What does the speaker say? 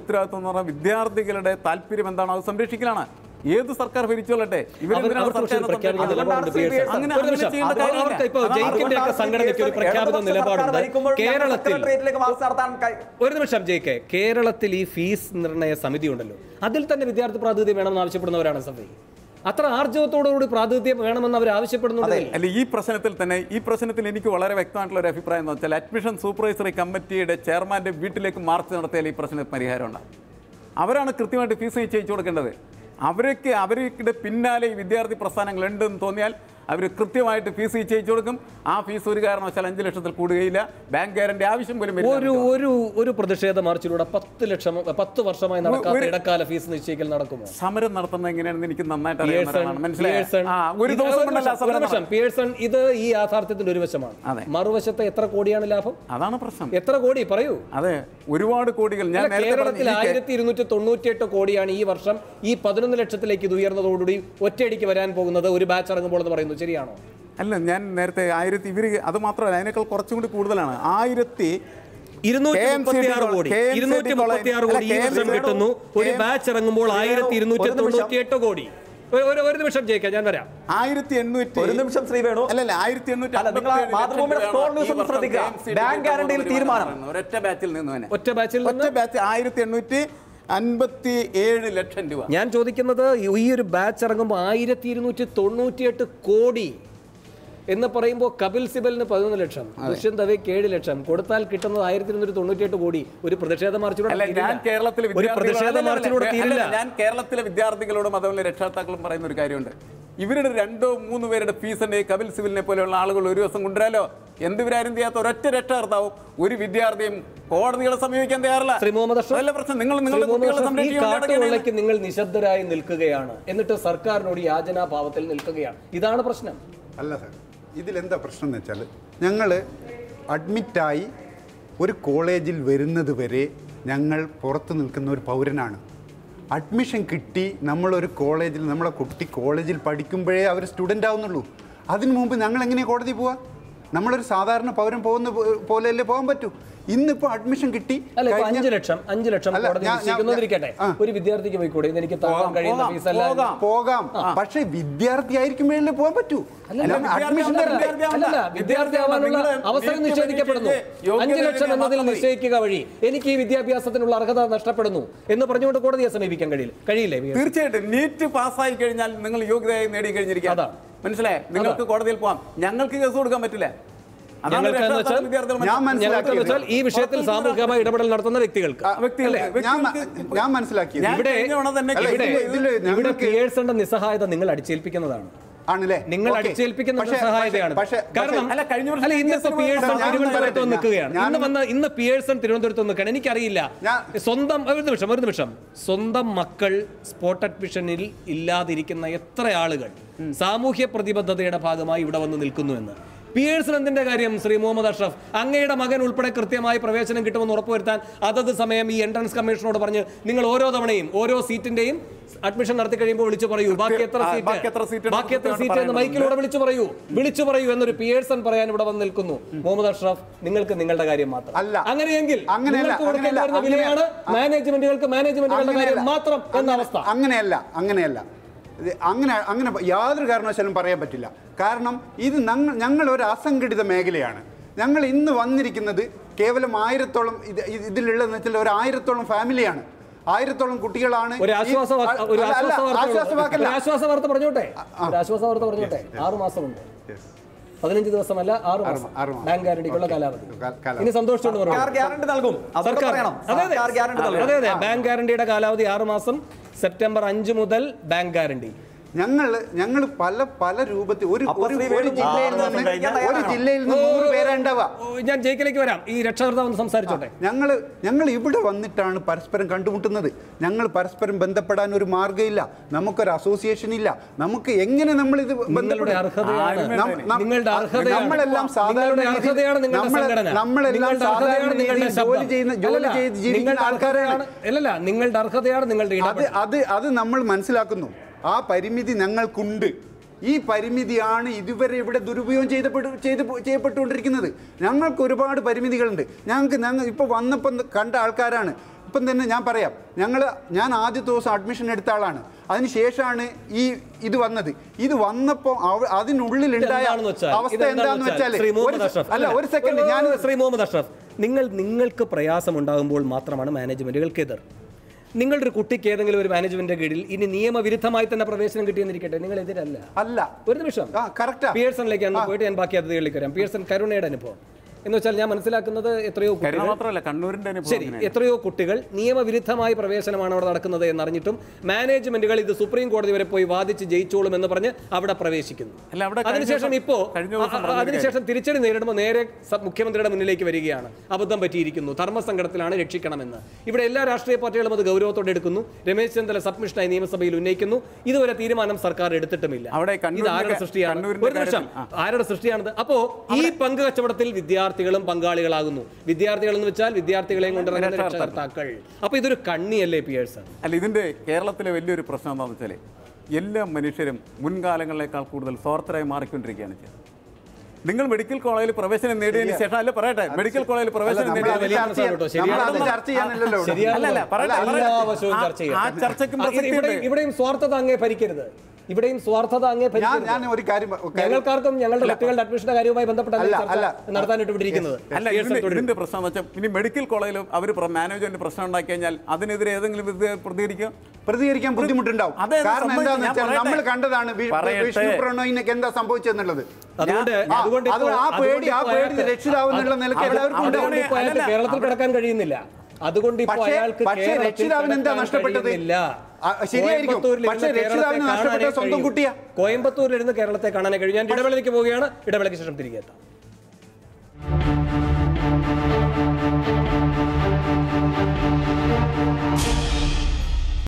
ഉത്തരവാദിത്വം എന്ന് പറഞ്ഞാൽ വിദ്യാർത്ഥികളുടെ താല്പര്യം എന്താണോ അത് സംരക്ഷിക്കലാണ് ഏത് സർക്കാർ ഭരിച്ചോളട്ടെ അവർ- ഇവരെന്തിനാണ് അവർക്ക് പക്ഷേ ഒരു സർക്കാരിനെ പ്രഖ്യാപിത സംരക്ഷിക്കുന്നത്? നിലപാടുണ്ട് പി. എസ്. അങ്ങനെ ഒരു അങ്ങനെ നിമിഷം. ചെയ്യേണ്ട അത് കാര്യമില്ല. അവർക്ക് ഇപ്പോൾ അതാണ് ജയിക്കിന്റെ ഒക്കെ സംഘടനയ്ക്ക് ഒരു പ്രഖ്യാപിത നിലപാടുണ്ട് കേരളത്തിൽ ഒരു നിമിഷം ജെ കെ കേരളത്തിൽ ഈ ഫീസ് നിർണയ സമിതി ഉണ്ടല്ലോ അതിൽ തന്നെ വിദ്യാർത്ഥി പ്രാതിനിധ്യം വേണമെന്ന് ആവശ്യപ്പെടുന്നവരാണ് സഭ അത്ര ആർജവത്തോടുകൂടി പ്രാതിനിധ്യം വേണമെന്ന് അവർ ആവശ്യപ്പെടുന്നുണ്ടെങ്കിൽ അല്ല ഈ പ്രശ്നത്തിൽ തന്നെ ഈ പ്രശ്നത്തിൽ എനിക്ക് വളരെ വ്യക്തമായിട്ടുള്ള ഒരു അഭിപ്രായം എന്ന് വെച്ചാൽ അഡ്മിഷൻ സൂപ്പർവൈസറി കമ്മിറ്റിയുടെ ചെയർമാന്റെ വീട്ടിലേക്ക് മാർച്ച് നടത്തിയാൽ ഈ പ്രശ്നത്തിന് പരിഹാരം ഉണ്ടാകും അവരാണ് കൃത്യമായിട്ട് ഫീസ് നിശ്ചയിച്ചു കൊടുക്കേണ്ടത് അവർക്ക് അവരുടെ പിന്നാലെ ഈ വിദ്യാർത്ഥി പ്രസ്ഥാനങ്ങൾ ഉണ്ടെന്ന് തോന്നിയാൽ അവർ കൃത്യമായിട്ട് ഫീസ് നിശ്ചയിച്ചു കൊടുക്കും ആ ഫീസ് ഒരു കാരണവശാൽ അഞ്ച് ലക്ഷത്തിൽ കൂടുകയില്ല ബാങ്ക് ഗ്യാരണ്ടി ആവശ്യം പോലും വരില്ല ഒരു ഒരു ഒരു പ്രതിഷേധ മാർച്ചിലൂടെ പത്ത് ലക്ഷം പത്ത് വർഷമായി നടക്കാത്ത ഒരു- ഇടക്കാല ഫീസ് നിശ്ചയിക്കൽ നടക്കുമോ സമരം നടത്തുന്നത് എങ്ങനെയാണെന്ന് എനിക്ക് നന്നായിട്ട് പിയേഴ്സൺ അറിയാവുന്നതാണ് മനസ്സിലായോ പിയേഴ്സൺ ആ, ഒരു ഇത് ദിവസം ഒരു കൊണ്ടല്ല നിമിഷം, ഒരു സമരം നിമിഷം. പിയേഴ്സൺ ഇത് ഈ യാഥാർത്ഥ്യത്തിന്റെ ഒരു വശമാണ് അതെ. മറുവശത്ത് എത്ര കോടിയാണ് ലാഭം അതാണ് പ്രശ്നം എത്ര കോടി പറയൂ അതെ ഒരുപാട് കോടികൾ ഞാൻ അല്ല, നേരത്തെ കേരളത്തിൽ പറഞ്ഞ ഈ കേ- ആയിരത്തി ഇരുന്നൂറ്റി തൊണ്ണൂറ്റിയെട്ട് കോടിയാണ് ഈ വർഷം ഈ പതിനൊന്ന് ലക്ഷത്തിലേക്ക് ഇത് ഉയർന്നതോടുകൂടി ഒറ്റയടിക്ക് വരാൻ പോകുന്നത് ഒരു ബാച്ച് ഇറങ്ങുമ്പോൾ എന്ന് പറയുന്നു ശരിയാണോ അല്ല ഞാൻ നേരത്തെ ആയിരത്തി ഇവര് അത് മാത്രമല്ല അതിനേക്കാൾ കുറച്ചും കൂടി കൂടുതലാണ് ആയിരത്തി ഇരുന്നൂറ്റി KMCD മുപ്പത്തി ആറ് കോടി KMCD ഇരുന്നൂറ്റി മുപ്പത്തി ആറ് കോടി ഈ അല്ല, വർഷം KMCD കിട്ടുന്നു ഒരു KM ബാച്ച് ഇറങ്ങുമ്പോൾ ആയിരത്തി ഇരുന്നൂറ്റി ഒരു നിമിഷം. തൊണ്ണൂറ്റിയെട്ട് കോടി ഒരു- ഒരു ഒരു നിമിഷം ജയിക്കാം ഞാൻ വരാം ആയിരത്തി എണ്ണൂറ്റി ഒരു നിമിഷം ശ്രീ വേണു അല്ലല്ല ആയിരത്തി എണ്ണൂറ്റി അല്ല, നിങ്ങൾ ആ അമ്പത്തിയേഴ് മാതൃഭൂമിയുടെ ലക്ഷം സ്ക്രോൾ രൂപയാണ് ന്യൂസ് ഒന്ന് ഈ വർഷം ശ്രദ്ധിക്കുക. KMCD ബാങ്ക് ഗ്യാരണ്ടിയിൽ കിട്ടുന്ന തീരുമാനം. പറയുന്നത്. ഒരൊറ്റ ബാച്ചിൽ നിന്ന് തന്നെ ഒറ്റ ബാച്ചിൽ ഒറ്റ നിന്ന് ബാച്ച് ആയിരത്തി എണ്ണൂറ്റി അൻപത്തി ഏഴ് ലക്ഷം രൂപ ഞാൻ ചോദിക്കുന്നത് ഈ ഒരു ബാച്ച് ഇറങ്ങുമ്പോൾ ആയിരത്തി ഇരുന്നൂറ്റി തൊണ്ണൂറ്റിയെട്ട് കോടി എന്ന് പറയുമ്പോൾ കപിൽ സിബലിന് പതിനൊന്ന് ലക്ഷം ദുഷ്യന്ത് ദവേക്ക് ഏഴ് ലക്ഷം കൊടുത്താൽ കിട്ടുന്നത് ആയിരത്തി ഇരുന്നൂറ്റി തൊണ്ണൂറ്റിയെട്ട് കോടി ഒരു പ്രതിഷേധ മാർച്ചിലൂടെ അല്ല തീരില്ല. ഞാൻ കേരളത്തിലെ ഒരു വിദ്യാർത്ഥികളോട് പ്രതിഷേധ അല്ലല്ല, മാർച്ചിലൂടെ അല്ലല്ല, തീരില്ല ഞാൻ കേരളത്തിലെ വിദ്യാർത്ഥികളോടും അതുപോലെ രക്ഷാകർത്താക്കളും പറയുന്ന ഒരു കാര്യമുണ്ട് ഇവരുടെ രണ്ടോ മൂന്ന് പേരുടെ ഫീസ് ഉണ്ട് ഈ കപിൽ സിബിലിനെ പോലെയുള്ള ആളുകൾ ഒരു ദിവസം കൊണ്ടുവരാലോ എന്തുവരാരും ചെയ്യാത്ത ഒരൊറ്റ രക്ഷകർത്താവും ഒരു വിദ്യാർത്ഥിയും കോടതികളെ സമീപിക്കാൻ തയ്യാറില്ല ശ്രീ മുഹമ്മദ് അഷ്റഫ് അതല്ല പ്രശ്നം നിങ്ങൾ ശ്രീ നിങ്ങളുടെ മുഹമ്മദ് കുട്ടികളെ അഷ്റഫ്, ഈ സംരക്ഷിക്കാൻ നടക്കുകയാണ്. കാട്ടുകൊള്ളയ്ക്ക് നിങ്ങൾ നിശബ്ദരായി നിൽക്കുകയാണ് എന്നിട്ട് സർക്കാരിനോട് യാചനാഭാവത്തിൽ നിൽക്കുകയാണ് ഇതാണ് പ്രശ്നം അല്ല സാർ ഇതിലെന്താ പ്രശ്നം എന്ന് വെച്ചാൽ ഞങ്ങൾ അഡ്മിറ്റായി ഒരു കോളേജിൽ വരുന്നത് വരെ ഞങ്ങൾ പുറത്ത് നിൽക്കുന്ന ഒരു പൗരനാണ് അഡ്മിഷൻ കിട്ടി നമ്മളൊരു കോളേജിൽ നമ്മളെ കുട്ടി കോളേജിൽ പഠിക്കുമ്പോഴേ അവർ സ്റ്റുഡൻ്റ് ആവുന്നുള്ളൂ അതിനു മുമ്പ് ഞങ്ങൾ എങ്ങനെയാണ് കോടതി പോവുക നമ്മളൊരു സാധാരണ പൗരൻ പോകുന്ന പോ- പോലെയല്ലേ പോകാൻ പറ്റൂ ഇന്നിപ്പോൾ അഡ്മിഷൻ കിട്ടി അല്ല ഇപ്പൊ കഴിഞ്ഞ- അഞ്ച് ലക്ഷം അഞ്ച് ലക്ഷം അല്ല, കോടതി ഞാൻ- ഞാൻ- നിശ്ചയിക്കുന്നതിരിക്കട്ടെ ആ. ഒരു വിദ്യാർത്ഥിക്ക് പോയിക്കൂടെ ഇത് എനിക്ക് താങ്ങാൻ പോകാം, കഴിയുന്ന പോകാം, ഫീസല്ല പോകാം. പോകാം പക്ഷേ വിദ്യാർത്ഥി ആയിരിക്കുമ്പോഴല്ലേ പോകാൻ പറ്റൂ അല്ലല്ല, അഡ്മിഷൻ വിദ്യാർത്ഥി തരണ്ടേ? ആവണ്ട. അല്ലല്ല വിദ്യാർത്ഥി ആവാനുള്ള നിങ്ങള് അവസരം നീറ്റ് നിഷേധിക്കപ്പെടുന്നു പരീക്ഷയ്ക്ക് യോഗ്യത അഞ്ചു ലക്ഷം നേടിയാൽ എന്നതിൽ മാത്രം മതി. നിശ്ചയിക്കുക വഴി എനിക്ക് ഈ വിദ്യാഭ്യാസത്തിനുള്ള അർഹത നഷ്ടപ്പെടുന്നു എന്ന് പറഞ്ഞുകൊണ്ട് കോടതിയെ സമീപിക്കാൻ കഴിയില്ല കഴിയില്ലേ വി എസ്? തീർച്ചയായിട്ടും നീറ്റ് പാസ്സായി കഴിഞ്ഞാൽ നിങ്ങൾ യോഗ്യതയായി നേടി കഴിഞ്ഞിരിക്കുക അതാണ്. മനസ്സിലായേ നിങ്ങൾക്ക് കോടതിയിൽ പോകാം ഞങ്ങൾക്ക് കേസ് കൊടുക്കാൻ പറ്റില്ല അതാണ് ഞങ്ങൾക്ക് എന്ന് രക്ഷാകർത്താക്കൾ വെച്ചാൽ വിദ്യാർത്ഥികൾ ഞാൻ മനസ്സിലാക്കുന്നത്. ഞങ്ങൾക്ക് മനസ്സിലാക്കിയത് വെച്ചാൽ ഈ വിഷയത്തിൽ സാമൂഹികമായ ഇടപെടൽ നടത്തുന്ന വ്യക്തികൾക്ക് ആ, വ്യക്തികളെ- അല്ല, ഞാൻ മ- വ്യക്തികൾക്ക് ഞാൻ മനസ്സിലാക്കിയത് ഞാൻ ഇവിടെ കഴിഞ്ഞ തവണ തന്നെ അല്ല, ഇവിടെ ഇതില് ഇതില് ഇവിടെ ഞങ്ങൾക്ക് പിയേഴ്സന്റെ നിസ്സഹായത നിങ്ങൾ അടിച്ചേൽപ്പിക്കുന്നതാണ് ആണല്ലേ നിങ്ങൾ ഓക്കേ. അടിച്ചേൽപ്പിക്കുന്ന പക്ഷേ- സഹായതയാണ് പക്ഷേ- കാരണം അല്ല, കഴിഞ്ഞ വർഷം അല്ല ഇന്നിപ്പോ ഞാൻ പിയേഴ്സൺ ഞാൻ തിരുവനന്തപുരത്ത് വന്ന് ഞാൻ- നിൽക്കുകയാണ് ഞാൻ- ഇന്ന് വന്ന് ഇന്ന് പിയേഴ്സൺ തിരുവനന്തപുരത്ത് വന്ന് നിൽക്കുകയാണ് എനിക്കറിയില്ല ഞാൻ- സ്വന്തം ഒരു നിമിഷം ഒരു നിമിഷം സ്വന്തം മക്കൾ സ്പോട്ട് അഡ്മിഷനിൽ ഇല്ലാതിരിക്കുന്ന എത്ര ആളുകൾ സാമൂഹ്യ പ്രതിബദ്ധതയുടെ ഭാഗമായി ഇവിടെ വന്ന് നിൽക്കുന്നു എന്ന് പിയേഴ്സൺ എന്തിന്റെ കാര്യം ശ്രീ മുഹമ്മദ് അഷ്റഫ് അങ്ങയുടെ മകൻ ഉൾപ്പെടെ കൃത്യമായി പ്രവേശനം കിട്ടുമെന്ന് ഉറപ്പുവരുത്താൻ അതത് സമയം ഈ എൻട്രൻസ് കമ്മീഷനോട് പറഞ്ഞ് നിങ്ങൾ ഓരോ തവണയും ഓരോ സീറ്റിന്റെയും അഡ്മിഷൻ നടത്തി കഴിയുമ്പോൾ വിളിച്ചു പറയൂ ബാക്കി എത്ര ആ, സീറ്റ് ബാക്കി എത്ര സീറ്റ് ബാക്കി എത്ര ഉണ്ടെന്ന് സീറ്റ് എന്ന് പറയുന്നുണ്ട്. മൈക്കിലൂടെ വിളിച്ചു പറയൂ വിളിച്ചു പറയൂ എന്നൊരു പിയേഴ്സൺ പറയാൻ ഇവിടെ വന്ന് നിൽക്കുന്നു മുഹമ്മദ് അഷ്റഫ് നിങ്ങൾക്ക് നിങ്ങളുടെ കാര്യം മാത്രം അല്ല. അങ്ങനെയെങ്കിൽ അങ്ങനെയല്ല, നിങ്ങൾക്ക് കൊടുക്കേണ്ടി വരുന്ന അങ്ങനെയല്ല, വിലയാണ് അങ്ങനെ- മാനേജ്മെന്റുകൾക്ക് മാനേജ്മെന്റുകളുടെ കാര്യം അങ്ങനെയല്ല. മാത്രം എന്ന അങ്ങനെ- അവസ്ഥ അങ്ങനെയല്ല അങ്ങനെയല്ല ഇത് അങ്ങനെ അങ്ങനെ യാതൊരു കാരണവശാലും പറയാൻ പറ്റില്ല കാരണം ഇത് ഞങ്ങൾ ഞങ്ങൾ ഒരു അസംഘടിത മേഖലയാണ് ഞങ്ങൾ ഇന്ന് വന്നിരിക്കുന്നത് കേവലം ആയിരത്തോളം ഇത് ഇത് ഇതിലുള്ളതെന്ന് വെച്ചാൽ ഒരു ആയിരത്തോളം ഫാമിലിയാണ് ആയിരത്തോളം കുട്ടികളാണ് ഒരു ഈ- ആശ്വാസ വാ- ഒരു അല്ല, അല്ല, ആശ്വാസ വാർത്ത ആശ്വാസ വാക്കല്ല. ഒരു ആശ്വാസ വാർത്ത പറഞ്ഞോട്ടെ ഒരു ആശ്വാസ വാർത്ത പറഞ്ഞോട്ടെ ആറു മാസമുണ്ട് പതിനഞ്ച് ദിവസമല്ല ആറ് മാസം ആറ് മാസം. ബാങ്ക് ഗ്യാരണ്ടിക്കുള്ള കാലാവധി കാ- കാലാവധി. ഇനി സന്തോഷിച്ചോണ്ട് സർക്കാർ പറഞ്ഞു ഗ്യാരണ്ടി നൽകും അത് സർക്കാർ പറയണം അതെ അതെ സർക്കാർ ഗ്യാരണ്ടി അതെ നൽകും അതെ ബാങ്ക് ഗ്യാരണ്ടിയുടെ കാലാവധി ആറ് മാസം സെപ്റ്റംബർ അഞ്ച് മുതൽ ബാങ്ക് ഗ്യാരണ്ടി ഞങ്ങൾ ഞങ്ങൾ പല പല രൂപത്തിൽ ഒരു അപ്പൊ ഒരു ശ്രീ ഒരു വേണു ജില്ലയിൽ ആറ് മാസം നിന്ന് കഴിഞ്ഞാൽ ഒരു തയ്യാറാണോ? ജില്ലയിൽ നിന്ന് നൂറ് പേരുണ്ടാവുക ഓ, ഞാൻ ജയിക്കിലേക്ക് വരാം ഈ രക്ഷകർത്താവ് ഒന്ന് സംസാരിച്ചോട്ടെ ഞങ്ങൾ ഞങ്ങൾ ഇവിടെ വന്നിട്ടാണ് പരസ്പരം കണ്ടുമുട്ടുന്നത് ഞങ്ങൾ പരസ്പരം ബന്ധപ്പെടാൻ ഒരു മാർഗ്ഗമില്ല നമുക്കൊരു അസോസിയേഷൻ ഇല്ല നമുക്ക് എങ്ങനെ നമ്മൾ ഇത് നിങ്ങളുടെ അർഹതയാണ് നം- നം- നിങ്ങളുടെ അർഹതയാണ് നമ്മളെല്ലാം സാധാരണ നിങ്ങളുടെ രീതിയിൽ- അർഹതയാണ് നിങ്ങളുടെ നമ്മളെ- സംഘടന നമ്മളെല്ലാം നിങ്ങളുടെ സാധാരണ അർഹതയാണ് നിങ്ങളുടെ രീതിയിൽ ശബ്ദം ജോലി ചെയ്യുന്ന ജോലി അല്ലല്ല, ചെയ്ത് ജീവിക്കുന്ന നിങ്ങളുടെ ആൾക്കാരാണ് അർഹതയാണ് അല്ലല്ല നിങ്ങളുടെ അർഹതയാണ് നിങ്ങളുടെ അത് ഇടപെടൽ അത് അത് നമ്മൾ മനസ്സിലാക്കുന്നു ആ പരിമിതി ഞങ്ങൾക്കുണ്ട് ഈ പരിമിതിയാണ് ഇതുവരെ ഇവിടെ ദുരുപയോഗം ചെയ്തപ്പെട്ടു ചെയ്ത് പോ- ചെയ്യപ്പെട്ടുകൊണ്ടിരിക്കുന്നത് ഞങ്ങൾക്ക് ഒരുപാട് പരിമിതികളുണ്ട് ഞങ്ങൾക്ക് ഞങ്ങൾ ഇപ്പോൾ വന്നപ്പം കണ്ട ആൾക്കാരാണ് ഇപ്പം തന്നെ ഞാൻ പറയാം ഞങ്ങൾ ഞാൻ ആദ്യത്തെ ദിവസം അഡ്മിഷൻ എടുത്ത ആളാണ് അതിനുശേഷമാണ് ഈ ഇത് വന്നത് ഇത് വന്നപ്പോൾ അവ- അതിനുള്ളിൽ ഉണ്ടായ ഇതെന്താണെന്ന് വെച്ചാൽ- അവസ്ഥ ഇതെന്താണെന്ന് എന്താന്ന് വെച്ചാൽ വെച്ചാൽ ശ്രീ ഒരു മുഹമ്മദ് സെ- അഷ്റഫ് അല്ല ഒരു സെക്കൻഡ് ഞാൻ ശ്രീ മുഹമ്മദ് അഷ്റഫ് നിങ്ങൾ നിങ്ങൾക്ക് പ്രയാസമുണ്ടാകുമ്പോൾ മാത്രമാണ് മാനേജ്മെന്റുകൾക്ക് എതിർ നിങ്ങളുടെ ഒരു കുട്ടിക്ക് ഏതെങ്കിലും ഒരു മാനേജ്മെന്റിന്റെ കീഴിൽ ഇനി നിയമവിരുദ്ധമായി തന്നെ പ്രവേശനം കിട്ടിയെന്നിരിക്കട്ടെ നിങ്ങൾ എതിരല്ല അല്ല ഒരു നിമിഷം ആ കറക്റ്റാ പിയേഴ്സണിലേക്ക് അന്ന് പോയിട്ട് ഞാൻ ബാക്കി അതിഥികളിലേക്ക് വരാം പിയേഴ്സൺ കരുണയുടെ അനുഭവം എന്ന് വെച്ചാൽ ഞാൻ മനസ്സിലാക്കുന്നത് എത്രയോ കരുണ കുട്ടികൾ മാത്രമല്ല കണ്ണൂരിന്റെ അനുഭവം ശരി അങ്ങനെയാണ്. എത്രയോ കുട്ടികൾ നിയമവിരുദ്ധമായ പ്രവേശനമാണ് അവിടെ നടക്കുന്നത് എന്നറിഞ്ഞിട്ടും മാനേജ്മെന്റുകൾ ഇത് സുപ്രീം കോടതി വരെ പോയി വാദിച്ച് ജയിച്ചോളും എന്ന് പറഞ്ഞ് അവിടെ പ്രവേശിക്കുന്നു അല്ല, അവിടെ കഴിഞ്ഞ അതിനുശേഷം ദിവസം- ഇപ്പോ കഴിഞ്ഞ ദിവസം അ- പറഞ്ഞൊരു അതിനുശേഷം തിരിച്ചടി നേരിടുമ്പോൾ നേരെ സ- മുഖ്യമന്ത്രിയുടെ മുന്നിലേക്ക് വരികയാണ് അബദ്ധം പറ്റിയിരിക്കുന്നു ധർമ്മസങ്കടത്തിലാണ് രക്ഷിക്കണമെന്ന് ഇവിടെ എല്ലാ രാഷ്ട്രീയ പാർട്ടികളും അത് ഗൗരവത്തോടെ എടുക്കുന്നു രമേശ് ചെന്നിത്തല സബ്മിഷനായി നിയമസഭയിൽ ഉന്നയിക്കുന്നു ഇതുവരെ തീരുമാനം സർക്കാർ എടുത്തിട്ടുമില്ല അവിടെ ഇത് കണ്ണൂരിന്റെ ആരുടെ കാ- സൃഷ്ടിയാണ് കണ്ണൂരിന്റെ ഒരു നിമിഷം കാര്യത്തിൽ- ആരുടെ സൃഷ്ടിയാണിത് അപ്പോ ഈ പങ്ക് കച്ചവടത്തിൽ വിദ്യാർത്ഥികളും പങ്കാളികളാകുന്നു വിദ്യാർത്ഥികൾ എന്ന് വെച്ചാൽ വിദ്യാർത്ഥികളെയും കൊണ്ടിറങ്ങുന്ന രക്ഷകർത്താക്കൾ അപ്പൊ ഇതൊരു കണ്ണിയല്ലേ പിയേഴ്സൺ അല്ല ഇതിന്റെ കേരളത്തിലെ വലിയൊരു പ്രശ്നം എന്താണെന്ന് വെച്ചാൽ എല്ലാ മനുഷ്യരും മുൻകാലങ്ങളെക്കാൾ കൂടുതൽ സ്വാർത്ഥരായി മാറിക്കൊണ്ടിരിക്കുകയാണ് ചെയ്യുന്നത് നിങ്ങൾ മെഡിക്കൽ കോളേജിൽ പ്രവേശനം നേടിയതിന് ശേഷം അല്ല പറയട്ടെ മെഡിക്കൽ കോളേജിൽ പ്രവേശനം നമ്മൾ നേടിയ അത് വലിയ ചർച്ച ചെയ്യാൻ- പ്രശ്നമാണ് കേട്ടോ. നമ്മൾ അത് ശരിയാണ്. ചർച്ച ചെയ്യാനല്ലല്ലോ ഇവിടെ. ശരിയാണ്. അല്ല, അല്ല, പറയട്ടെ, അല്ല, പറയട്ടെ. എല്ലാ വശവും ആ- ചർച്ച ചെയ്യാം. ആ ചർച്ചയ്ക്കും ആ, ഇത് പ്രസക്തിയുണ്ട്. ഇവിടെയും- ഇവിടെയും സ്വാർത്ഥത അങ്ങേ ഭരിക്കരുത് ഇവിടെയും സ്വാർത്ഥത അങ്ങേ ഞാൻ ഭരിക്കരുത് ഞാൻ ഒരു കാര്യം കാര്യം- ഞങ്ങൾക്കാർക്കും ഞങ്ങളുടെ കുട്ടികളുടെ അഡ്മിഷന്റെ കാര്യവുമായി ബന്ധപ്പെട്ടല്ല ഈ അല്ല, ചർച്ച അല്ല. നടത്താനായിട്ട് വിട്ടിരിക്കുന്നത് അല്ല ഇതിന്റെ ഇതിന്റെ പ്രശ്നം എന്ന് വെച്ചാൽ ഇനി മെഡിക്കൽ കോളേജിൽ അവർ മാനേജ്മെന്റ് പ്രശ്നം ഉണ്ടാക്കി കഴിഞ്ഞാൽ അതിനെതിരെ ഏതെങ്കിലും വിധ പ്രതികരിക്കുക പ്രതികരിക്കാൻ ബുദ്ധിമുട്ടുണ്ടാവും അതെ, അത് കാരണം സംഭവിച്ചു. എന്താന്ന് ഞാൻ വെച്ചാൽ പറയട്ടെ. നമ്മൾ കണ്ടതാണ് വി- പറയട്ടെ. വിഷ്ണു പ്രണോയിനൊക്കെ എന്താ സംഭവിച്ചെന്നുള്ളത് അതുകൊണ്ട് ആ, അതുകൊണ്ട് അത് ഇപ്പോൾ- ആ പേടി അതുകൊണ്ട് ആ ഇപ്പോൾ പേടി അയാൾക്ക് രക്ഷിതാവ് എന്നുള്ള നിലയ്ക്ക് അവിടെ- എല്ലാവർക്കും അവിടെ ഉണ്ടാവും അതുകൊണ്ട് ഇപ്പോൾ അയാൾക്ക് അല്ലല്ല, കേരളത്തിൽ കിടക്കാൻ കഴിയുന്നില്ല അതുകൊണ്ട് ഇപ്പോൾ പക്ഷേ- അയാൾക്ക് പക്ഷേ കേരളത്തിൽ രക്ഷിതാവിന് എന്താ കിടക്കാൻ നഷ്ടപ്പെട്ടത്? കഴിയുന്നില്ല. ആ, ശരിയായിരിക്കും. കോയമ്പത്തൂരിൽ പക്ഷേ ഇരുന്ന് രക്ഷിതാവിന് കേരളത്തെ നഷ്ടപ്പെട്ടത് കാണാനേ സ്വന്തം കഴിയൂ. കുട്ടിയാ. കോയമ്പത്തൂരിൽ ഇരുന്ന് കേരളത്തെ കാണാനേ കഴിയും ഞാൻ ഇടവേളയ്ക്ക് പോവുകയാണ് ഇടവേളയ്ക്ക് ശേഷം തിരികെ എത്താം